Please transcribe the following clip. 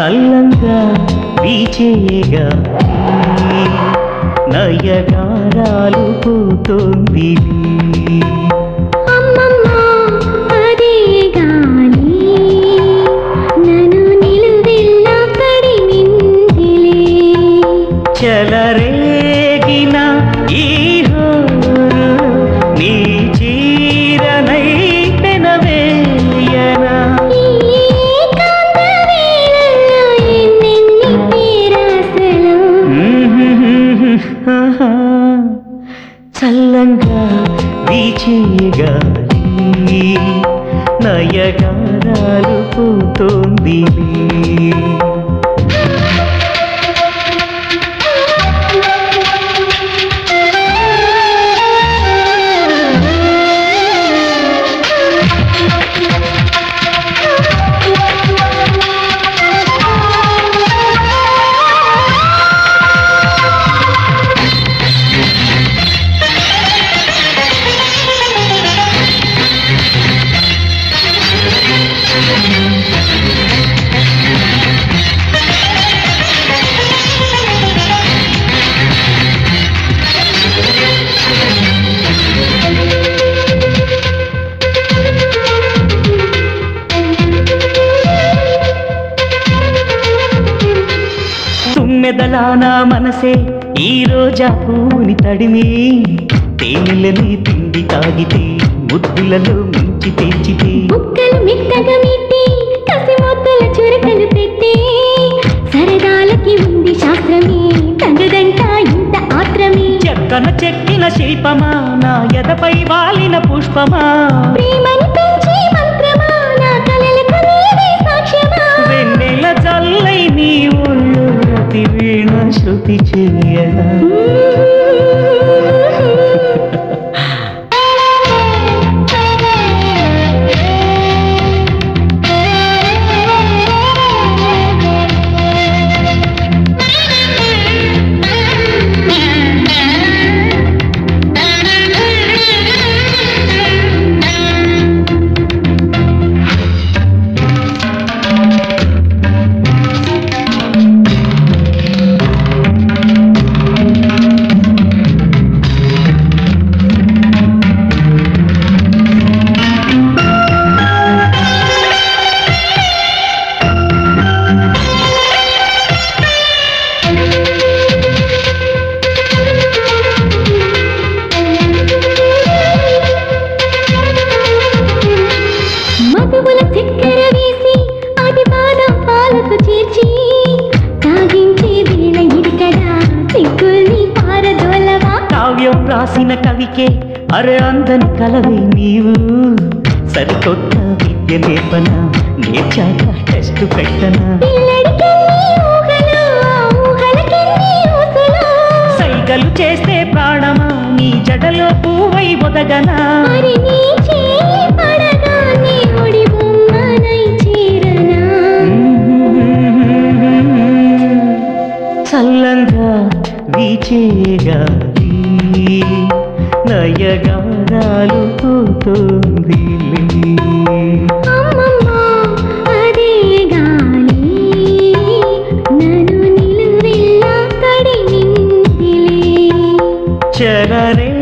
చల్లంగా వీచేగా నయగారాలు పోతోంది అమ్మమ్మ అదే గాలి నన్ను నిలువెల్లా తడిమిందిలే చెలరేగిన ఈ హోరు నీ చీరనై పెనవేయనా ఈ ఏకాంత వేళల్లో ఎన్నెన్ని పేరాసలు చల్లంగా వీచేగాలి నయగారాలు పోతోంది తుమ్మెదలా నా మనసే ఈ రోజా పూని తడిమి తేనెలని తిండి తాగితే ముద్దులలో ముంచి తెచ్చితే ముక్కలు మెత్తగా మెట్టి కసి మొత్తల చురకలు పెట్టి సరదాలకి ఉంది శాస్త్రమే తగదంట ఇంత ఆత్రమే చెక్కన చెక్కిన శిల్పమా నా ఎదపై వాలిన పుష్పమా ప్రేమని పెంచే మంత్రమా నా కలలకు నీవే సాక్ష్యమా వెన్నెల జల్లై నీ ఒళ్ళు ప్రతి వీణ శృతి చేయనా మధువుల చక్కెర వేసి అది బాదం పాలకు చేర్చి తాగించే వేళ ఇది కదా సిగ్గుల్ని పారదోలవా కావ్యం రాసిన కవికే అరే అందని కలవి నీవు సరికొత్త విద్య నేర్పన నేర్చాక టెస్ట్ పెట్టనా పిల్లడికెన్ని ఊహలు ఆ ఊహలకెన్ని ఊసులు సైగలు చేస్తే ప్రాణమా నీ జడలో పువ్వై ఒదగనా మరి నీ చేయి పడగానే ఒడి బొమ్మనై చేరనా చల్లంగా వీచేగాలి నయగారాలు పోతోంది అమ్మమ్మ అదే గాలి నన్ను నిలువెల్లా తడిమిందిలే చరరే